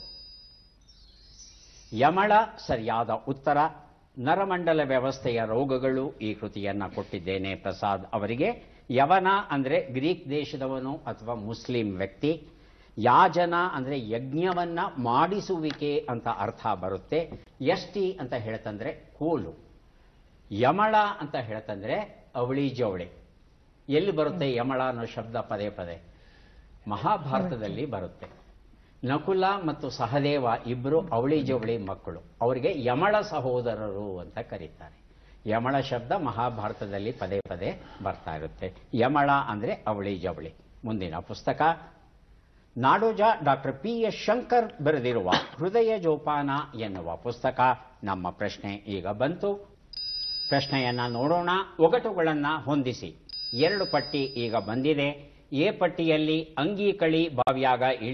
ಯಮಳ ಸರಿಯಾದ ಉತ್ತರ ನರಮಂಡಲ ವ್ಯವಸ್ಥೆಯ ರೋಗಗಳು ಈ ಕೃತಿಯನ್ನ ಕೊಟ್ಟಿದ್ದೇನೆ ಪ್ರಸಾದ್ ಅವರಿಗೆ ಯವನ ಅಂದ್ರೆ ಗ್ರೀಕ್ ದೇಶದವನು ಅಥವಾ ಮುಸ್ಲಿಂ ವ್ಯಕ್ತಿ ಯಾಜನ ಅಂದ್ರೆ ಯಜ್ಞವನ್ನ ಮಾಡಿಸುವಿಕೆ ಅಂತ ಅರ್ಥ ಬರುತ್ತೆ ಎಷ್ಟಿ ಅಂತ ಹೇಳ್ತಂದ್ರೆ ಕೋಲು ಯಮಳ ಅಂತ ಹೇಳ್ತಂದ್ರೆ ಅವಳಿ ಜವಳಿ ಎಲ್ಲಿ ಬರುತ್ತೆ ಯಮಳ ಅನ್ನೋ ಶಬ್ದ ಪದೇ ಪದೇ ಮಹಾಭಾರತದಲ್ಲಿ ಬರುತ್ತೆ ನಕುಲ ಮತ್ತು ಸಹದೇವ ಇಬ್ಬರು ಅವಳಿ ಜವಳಿ ಮಕ್ಕಳು ಅವರಿಗೆ ಯಮಳ ಸಹೋದರರು ಅಂತ ಕರೀತಾರೆ ಯಮಳ ಶಬ್ದ ಮಹಾಭಾರತದಲ್ಲಿ ಪದೇ ಪದೇ ಬರ್ತಾ ಇರುತ್ತೆ ಯಮಳ ಅಂದ್ರೆ ಅವಳಿ ಜವಳಿ ಮುಂದಿನ ಪುಸ್ತಕ Nadoja doctor P S Shankar ಬರೆದಿರುವ ಹೃದಯ ಜೋಪಾನ ಎನ್ನುವ ಪುಸ್ತಕ ನಮ್ಮ ಪ್ರಶ್ನೆ ಈಗ ಬಂತು ಪ್ರಶ್ನೆಯನ್ನ ನೋಡೋಣ ಒಗಟುಗಳನ್ನ ಹೊಂದಿಸಿ ಎರಡು ಪಟ್ಟಿ ಈಗ ಬಂದಿದೆ ಎ ಪಟ್ಟಿಯಲ್ಲಿ ಅಂಗಿ ಕಳಿ ಬಾವಿಯಾಗ ಇಳಿ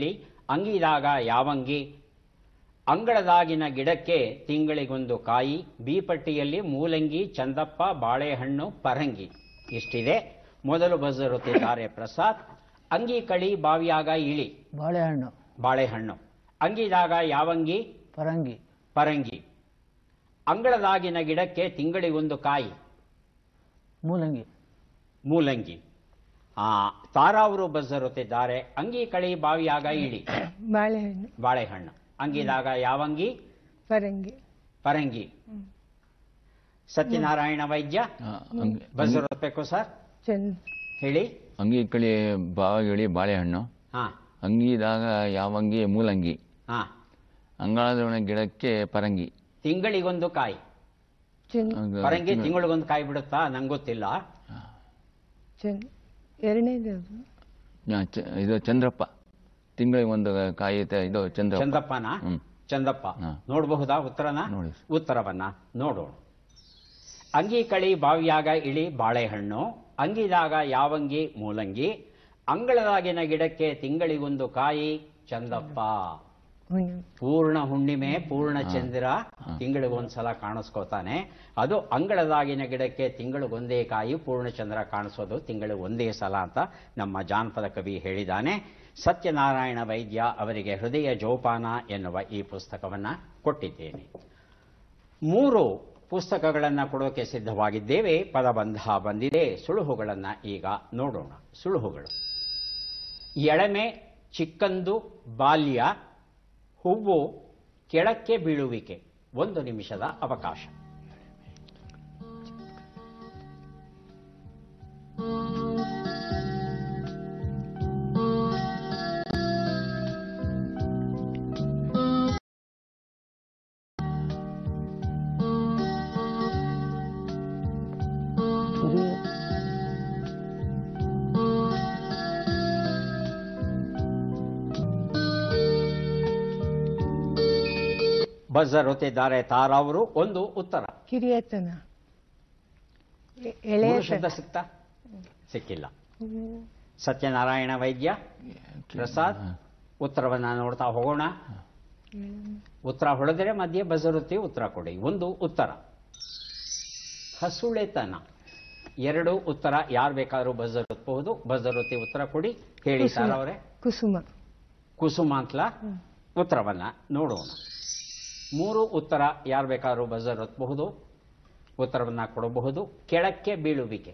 ಅಂಗಿದಾಗ ಯಾವಂಗಿ ಅಂಗಳದಾಗಿನ ಗಿಡಕ್ಕೆ ತಿಂಗಳಿಗೊಂದು ಕಾಯಿ ಬಿ ಪಟ್ಟಿಯಲ್ಲಿ ಮೂಲಂಗಿ ಚಂದಪ್ಪ ಬಾಳೆಹಣ್ಣು ಪರಂಗಿ ಇಷ್ಟಿದೆ ಮೊದಲು ಬಸರುತ್ತಿದ್ದಾರೆ ಪ್ರಸಾದ್ ಅಂಗಿ ಕಳಿ ಬಾವಿಯಾಗ ಇಳಿ ಬಾಳೆಹಣ್ಣು ಬಾಳೆಹಣ್ಣು ಅಂಗಿದಾಗ ಯಾವಂಗಿ ಪರಂಗಿ ಪರಂಗಿ ಅಂಗಳದಾಗಿನ ಗಿಡಕ್ಕೆ ತಿಂಗಳಿಗೊಂದು ಕಾಯಿ ಮೂಲಂಗಿ ಮೂಲಂಗಿ ಆ ತಾರಾ ಅವರು ಬಸರುತ್ತಿದ್ದಾರೆ ಅಂಗಿ ಕಳಿ ಬಾವಿಯಾಗ ಇಳಿ ಬಾಳೆಹಣ್ಣು ಬಾಳೆಹಣ್ಣು ಅಂಗಿದಾಗ ಯಾವಂಗಿ ಪರಂಗಿ ಪರಂಗಿ ಸತ್ಯನಾರಾಯಣ ವೈದ್ಯ ಆ, ಅಂಗಿ- ಬಸರುತ್ತಬೇಕು ಸರ್ ಚಂದ್ ಹೇಳಿ ಅಂಗಿ ಕಳಿ ಬಾವಗಿಳಿ ಬಾಳೆಹಣ್ಣು ಹಾ ಅಂಗಿದಾಗ ಯಾವಂಗಿ ಮೂಲಂಗಿ ಹಾ ಅಂಗಳದ ಗಿಡಕ್ಕೆ ಪರಂಗಿ ತಿಂಗಳಿಗೊಂದು ಕಾಯಿ ಚಂದ್ ಆಗ ಪರಂಗಿ ತಿಂಗಳು- ತಿಂಗಳಿಗೊಂದು ಕಾಯಿ ಬಿಡುತ್ತಾ ನಂಗೆ ಗೊತ್ತಿಲ್ಲ ಚಂದ್ ಎರಡನೇದು ಆ, ಚ- ಇದು ಚಂದ್ರಪ್ಪ ತಿಂಗಳಿಗೆ ಒಂದು ಕಾಯಿ ತ- ಇದು ಚಂದ್ರಪ್ಪ ಚಂದಪ್ಪನ ಹ್ಮ್. ಚಂದಪ್ಪ ಹಾ. ನೋಡಬಹುದಾ ಉತ್ತರನ ನೋಡಿ. ಉತ್ತರವನ್ನ ನೋಡೋಣ ಅಂಗಿ ಕಳಿ ಬಾವಿಯಾಗ ಇಳಿ ಬಾಳೆಹಣ್ಣು ಅಂಗಿದಾಗ ಯಾವಂಗಿ ಮೂಲಂಗಿ ಅಂಗಳದಾಗಿನ ಗಿಡಕ್ಕೆ ತಿಂಗಳಿಗೊಂದು ಕಾಯಿ ಚಂದಪ್ಪ ಹುಣ್ಣಿಮೆ ಪೂರ್ಣ ಹುಣ್ಣಿಮೆ ಪೂರ್ಣ ಚಂದ್ರ ತಿಂಗಳಿಗೊಂದ್ಸಲ ಕಾಣಿಸ್ಕೋತಾನೆ ಅದು ಅಂಗಳದಾಗಿನ ಗಿಡಕ್ಕೆ ತಿಂಗಳಿಗೊಂದೇ ಕಾಯಿ ಪೂರ್ಣ ಚಂದ್ರ ಕಾಣಿಸೋದು ತಿಂಗಳಿಗೆ ಒಂದೇ ಸಲ ಅಂತ ನಮ್ಮ ಜಾನಪದ ಕವಿ ಹೇಳಿದ್ದಾನೆ ಸತ್ಯನಾರಾಯಣ ವೈದ್ಯ ಅವರಿಗೆ ಹೃದಯ ಜೋಪಾನ ಎನ್ನುವ ಈ ಪುಸ್ತಕವನ್ನ ಕೊಟ್ಟಿದ್ದೇನೆ ಮೂರು ಪುಸ್ತಕಗಳನ್ನು ಕೊಡೋಕೆ ಸಿದ್ಧವಾಗಿದ್ದೇವೆ ಪದಬಂಧ ಬಂದಿದೆ ಸುಳುಹುಗಳನ್ನು ಈಗ ನೋಡೋಣ ಸುಳುಹುಗಳು ಎಳಮೆ ಚಿಕ್ಕಂದು ಬಾಲ್ಯ ಹೂವು ಕೆಳಕ್ಕೆ ಬೀಳುವಿಕೆ ಒಂದು ನಿಮಿಷದ ಅವಕಾಶ ಕಿರಿಯ ಬಜರ್ ಒತ್ತಿದ್ದಾರೆ ತಾರಾ ಅವರು ಒಂದು ಉತ್ತರ ಕಿರಿಯತನ ಎ- ಮೂರು ಎಳೆಯತನ ಶಬ್ದ ಸಿಕ್ತಾ ಸಿಕ್ಕಿಲ್ಲ ಸತ್ಯನಾರಾಯಣ ವೈದ್ಯ ಪ್ರಸಾದ್ ಉತ್ತರವನ್ನ ನೋಡ್ತಾ ಹೋಗೋಣ ಉತ್ತರ ಹೊಡೆದರೆ ಮಧ್ಯೆ ಬಜರುತ್ತಿ ಉತ್ತರ ಕೊಡಿ ಒಂದು ಉತ್ತರ ಹಸುಳೆತನ ಎರಡು ಉತ್ತರ ಯಾರು ಬೇಕಾದ್ರೂ ಬಜರುತ್ಬಹುದು ಬಜರುತ್ತಿ ಉತ್ತರ ಕೊಡಿ ಹೇಳಿ ಕುಸುಮ. ಸರ್ ಅವರೇ ಕುಸುಮ ಕುಸುಮ ಅಂತಲ ಉತ್ತರವನ್ನ ನೋಡೋಣ ಮೂರು ಉತ್ತರ ಯಾರು ಬೇಕಾದ್ರೂ ಬಜರ್ ಒತ್ತಬಹುದು ಉತ್ತರವನ್ನ ಕೊಡಬಹುದು ಕೆಳಕ್ಕೆ ಬೀಳುವಿಕೆ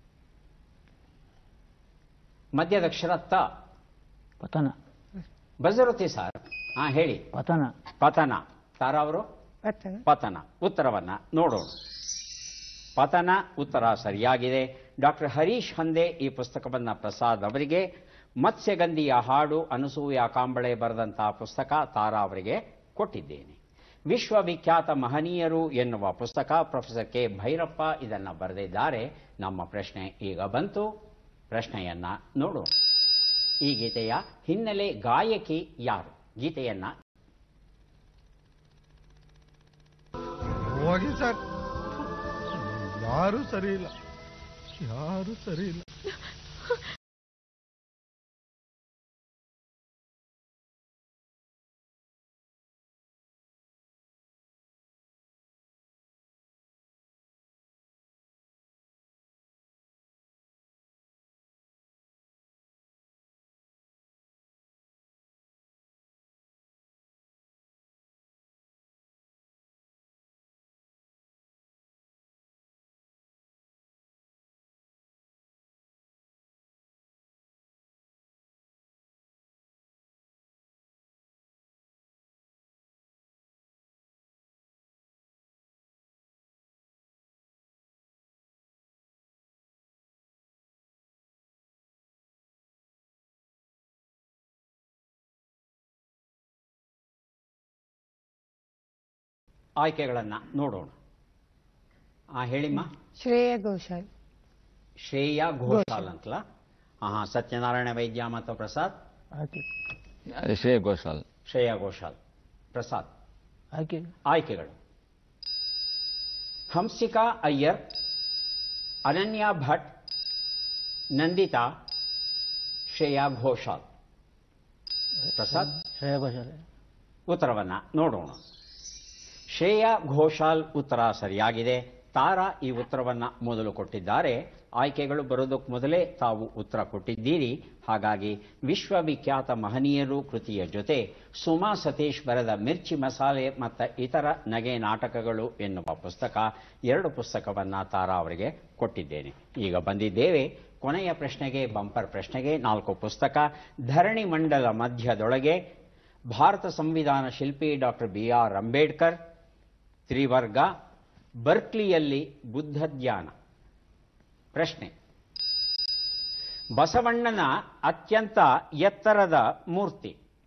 ಮಧ್ಯದ ಅಕ್ಷರ ತ ಪತನ ಬಜರುತ್ತಿ ಸರ್ ಹಾ ಹೇಳಿ ಪತನ ಪತನ ತಾರಾ ಅವರು ಪತನ ಪತನ ಉತ್ತರವನ್ನ ನೋಡೋಣ ಪತನ ಉತ್ತರ ಸರಿಯಾಗಿದೆ ಡಾಕ್ಟರ್ ಹರೀಶ್ ಹಂದೆ ಈ ಪುಸ್ತಕವನ್ನ ಪ್ರಸಾದ್ ಅವರಿಗೆ ಮತ್ಸ್ಯಗಂಧಿಯ ಹಾಡು ಅನಸೂಯ ಕಾಂಬಳೆ ಬರೆದಂತಹ ಪುಸ್ತಕ ತಾರಾ ಅವರಿಗೆ ಕೊಟ್ಟಿದ್ದೇನೆ ವಿಶ್ವವಿಖ್ಯಾತ ಮಹನೀಯರು ಎನ್ನುವ ಪುಸ್ತಕ ಪ್ರೊಫೆಸರ್ ಕೆ ಭೈರಪ್ಪ ಇದನ್ನ ಬರೆದಿದ್ದಾರೆ ನಮ್ಮ ಪ್ರಶ್ನೆ ಈಗ ಬಂತು ಪ್ರಶ್ನೆಯನ್ನ ನೋಡೋಣ ಈ ಗೀತೆಯ ಹಿನ್ನೆಲೆ ಗಾಯಕಿ ಯಾರು ಗೀತೆಯನ್ನ ಹೋಗಿ ಸರ್ ಯಾರು ಸರಿ ಇಲ್ಲ ಯಾರು ಸರಿ ಇಲ್ಲ ಆಯ್ಕೆಗಳನ್ನ ನೋಡೋಣ ಆ ಹೇಳಿಮ್ಮ ಶ್ರೇಯ ಘೋಷಾಲ್ ಶ್ರೇಯಾ ಘೋಷಾಲ್ ಅಂತಲ್ಲ ಹಾ ಹಾ ಸತ್ಯನಾರಾಯಣ ವೈದ್ಯ ಮತ್ತು ಪ್ರಸಾದ್ ಆಯ್ಕೆ ಅದೇ ಶ್ರೇಯ ಘೋಷಾಲ್ ಶ್ರೇಯಾ ಘೋಷಾಲ್ ಪ್ರಸಾದ್ ಆಯ್ಕೆ ಆಯ್ಕೆಗಳು ಹಂಸಿಕಾ ಅಯ್ಯರ್ ಅನನ್ಯ ಭಟ್ ನಂದಿತಾ ಶ್ರೇಯಾ ಘೋಷಾಲ್ ಪ್ರಸಾದ್ ಶ್ರೇಯಾ ಘೋಷಾಲ್ ಉತ್ತರವನ್ನ ನೋಡೋಣ ಶ್ರೇಯಾ ಘೋಷಾಲ್ ಉತ್ತರ ಸರಿಯಾಗಿದೆ ತಾರಾ ಈ ಉತ್ತರವನ್ನ ಮೊದಲು ಕೊಟ್ಟಿದ್ದಾರೆ ಆಯ್ಕೆಗಳು ಬರೋದಕ್ಕೆ ಮೊದಲೇ ತಾವು ಉತ್ತರ ಕೊಟ್ಟಿದ್ದೀರಿ ಹಾಗಾಗಿ ವಿಶ್ವವಿಖ್ಯಾತ ಮಹನೀಯರು ಕೃತಿಯ ಜೊತೆ ಸುಮಾ ಸತೀಶ್ ಬರೆದ ಮಿರ್ಚಿ ಮಸಾಲೆ ಮತ್ತು ಇತರ ನಗೆ ನಾಟಕಗಳು ಎನ್ನುವ ಪುಸ್ತಕ ಎರಡು ಪುಸ್ತಕವನ್ನ ತಾರಾ ಅವರಿಗೆ ಕೊಟ್ಟಿದ್ದೇನೆ ಈಗ ಬಂದಿದ್ದೇವೆ ಕೊನೆಯ ಪ್ರಶ್ನೆಗೆ ಬಂಪರ್ ಪ್ರಶ್ನೆಗೆ ನಾಲ್ಕು ಪುಸ್ತಕ ಧರಣಿ ಮಂಡಲ ಮಧ್ಯದೊಳಗೆ ಭಾರತ ಸಂವಿಧಾನ ಶಿಲ್ಪಿ ಡಾಕ್ಟರ್ ಬಿ ಆರ್ ಅಂಬೇಡ್ಕರ್ ತ್ರಿವರ್ಗ ಬರ್ಕ್ಲಿಯಲ್ಲಿ ಬುದ್ಧ ಧ್ಯಾನ ಪ್ರಶ್ನೆ ಬಸವಣ್ಣನ ಅತ್ಯಂತ ಎತ್ತರದ ಮೂರ್ತಿ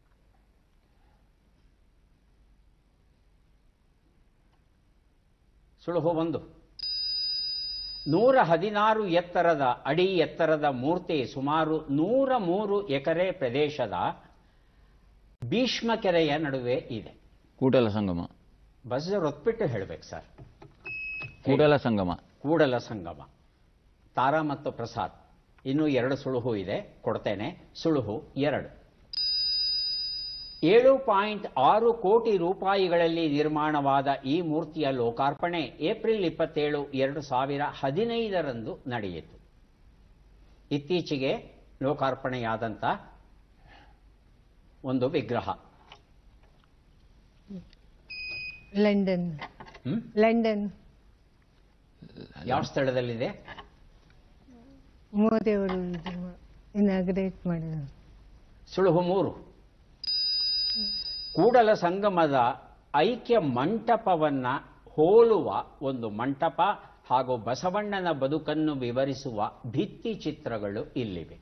ಸುಳುಹು ಒಂದು ನೂರ ಹದಿನಾರು ಎತ್ತರದ ಅಡಿ ಎತ್ತರದ ಮೂರ್ತಿ ಸುಮಾರು ನೂರ ಮೂರು ಎಕರೆ ಪ್ರದೇಶದ ಭೀಷ್ಮ ಕೆರೆಯ ನಡುವೆ ಇದೆ ಕೂಡಲ ಸಂಗಮ ಬಜರ್ ಒತ್ಬಿಟ್ಟು ಹೇಳ್ಬೇಕು ಸರ್ ಕೂಡಲ ಸಂಗಮ ಕೂಡಲ ಸಂಗಮ ತಾರಾ ಮತ್ತು ಪ್ರಸಾದ್ ಇನ್ನೂ ಎರಡು ಸುಳುಹು ಇದೆ ಕೊಡ್ತೇನೆ ಸುಳುಹು ಎರಡು ಏಳು ಪಾಯಿಂಟ್ ಆರು ಕೋಟಿ ರೂಪಾಯಿಗಳಲ್ಲಿ ನಿರ್ಮಾಣವಾದ ಈ ಮೂರ್ತಿಯ ಲೋಕಾರ್ಪಣೆ ಏಪ್ರಿಲ್ ಇಪ್ಪತ್ತೇಳು ಎರಡು ಸಾವಿರ ಹದಿನೈದರಂದು ನಡೆಯಿತು ಇತ್ತೀಚೆಗೆ ಲೋಕಾರ್ಪಣೆಯಾದಂಥ ಒಂದು ವಿಗ್ರಹ ಲಂಡನ್ ಹ್ಮ್? ಲಂಡನ್ ಯಾವ ಸ್ಥಳದಲ್ಲಿದೆ ಮೋದಿಯವರು ಇನಾಗ್ರೇಟ್ ಮಾಡಿದರು ಸುಳುಹು ಮೂರು ಕೂಡಲ ಸಂಗಮದ ಐಕ್ಯ ಮಂಟಪವನ್ನ ಹೋಲುವ ಒಂದು ಮಂಟಪ ಹಾಗೂ ಬಸವಣ್ಣನ ಬದುಕನ್ನು ವಿವರಿಸುವ ಭಿತ್ತಿ ಚಿತ್ರಗಳು ಇಲ್ಲಿವೆ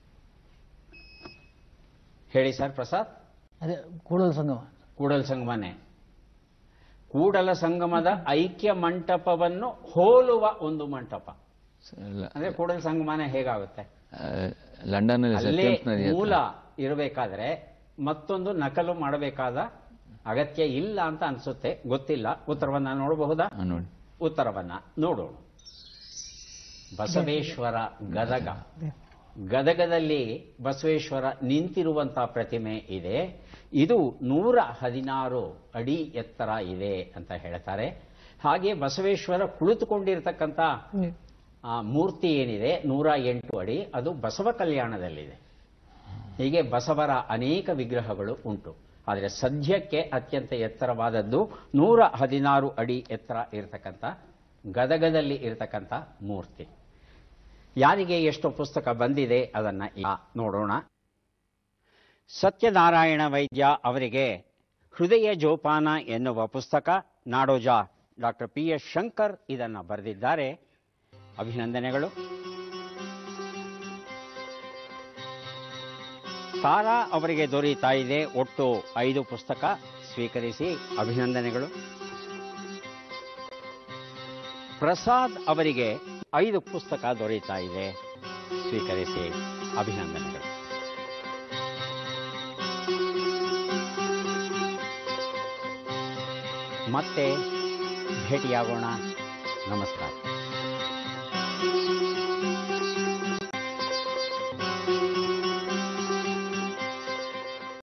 ಹೇಳಿ ಸರ್ ಪ್ರಸಾದ್ ಅದೇ ಕೂಡಲ ಸಂಗಮ ಕೂಡಲ ಸಂಗಮನೆ ಕೂಡಲ ಸಂಗಮದ ಐಕ್ಯ ಮಂಟಪವನ್ನು ಹೋಲುವ ಒಂದು ಮಂಟಪ ಲ- ಅಂದ್ರೆ ಕೂಡಲ ಸಂಗಮನೆ ಹೇಗಾಗುತ್ತೆ ಆ, ಲಂಡನ್ನಲ್ಲಿ ಅಲ್ಲೇ ಸತ್ಯಂಸ್ ನದಿ ಹತ್ರ. ಮೂಲ ಇರಬೇಕಾದ್ರೆ ಮತ್ತೊಂದು ನಕಲು ಮಾಡಬೇಕಾದ ಅಗತ್ಯ ಇಲ್ಲ ಅಂತ ಅನ್ಸುತ್ತೆ ಗೊತ್ತಿಲ್ಲ ಉತ್ತರವನ್ನ ನೋಡಬಹುದಾ ಆ, ನೋಡಿ ಉತ್ತರವನ್ನ ನೋಡೋಣ ಬಸವೇಶ್ವರ ಗದಗ ಗದಗದಲ್ಲಿ ಬಸವೇಶ್ವರ ನಿಂತಿರುವಂತಹ ಪ್ರತಿಮೆ ಇದೆ ಇದು ನೂರ ಹದಿನಾರು ಅಡಿ ಎತ್ತರ ಇದೆ ಅಂತ ಹೇಳ್ತಾರೆ ಹಾಗೆ ಬಸವೇಶ್ವರ ಕುಳಿತುಕೊಂಡಿರ್ತಕ್ಕಂಥ ಆ ಮೂರ್ತಿ ಏನಿದೆ ನೂರ ಎಂಟು ಅಡಿ ಅದು ಬಸವ ಕಲ್ಯಾಣದಲ್ಲಿದೆ ಹೀಗೆ ಬಸವರ ಅನೇಕ ವಿಗ್ರಹಗಳು ಉಂಟು ಆದರೆ ಸದ್ಯಕ್ಕೆ ಅತ್ಯಂತ ಎತ್ತರವಾದದ್ದು ನೂರ ಹದಿನಾರು ಅಡಿ ಎತ್ತರ ಇರತಕ್ಕಂಥ ಗದಗದಲ್ಲಿ ಇರತಕ್ಕಂಥ ಮೂರ್ತಿ ಯಾರಿಗೆ ಎಷ್ಟು ಪುಸ್ತಕ ಬಂದಿದೆ ಅದನ್ನ ಈಗ ನೋಡೋಣ ಸತ್ಯನಾರಾಯಣ ವೈದ್ಯ ಅವರಿಗೆ ಹೃದಯ ಜೋಪಾನ ಎನ್ನುವ ಪುಸ್ತಕ Nadoja doctor P S Shankar ಇದನ್ನು ಬರೆದಿದ್ದಾರೆ ಅಭಿನಂದನೆಗಳು ತಾರಾ ಅವರಿಗೆ ದೊರೆಯುತ್ತಾ ಇದೆ ಒಟ್ಟು ಐದು ಪುಸ್ತಕ ಸ್ವೀಕರಿಸಿ ಅಭಿನಂದನೆಗಳು ಪ್ರಸಾದ್ ಅವರಿಗೆ ಐದು ಪುಸ್ತಕ ದೊರೆಯುತ್ತಾ ಇದೆ ಸ್ವೀಕರಿಸಿ ಅಭಿನಂದನೆಗಳು ಮತ್ತೆ ಭೇಟಿಯಾಗೋಣ ನಮಸ್ಕಾರ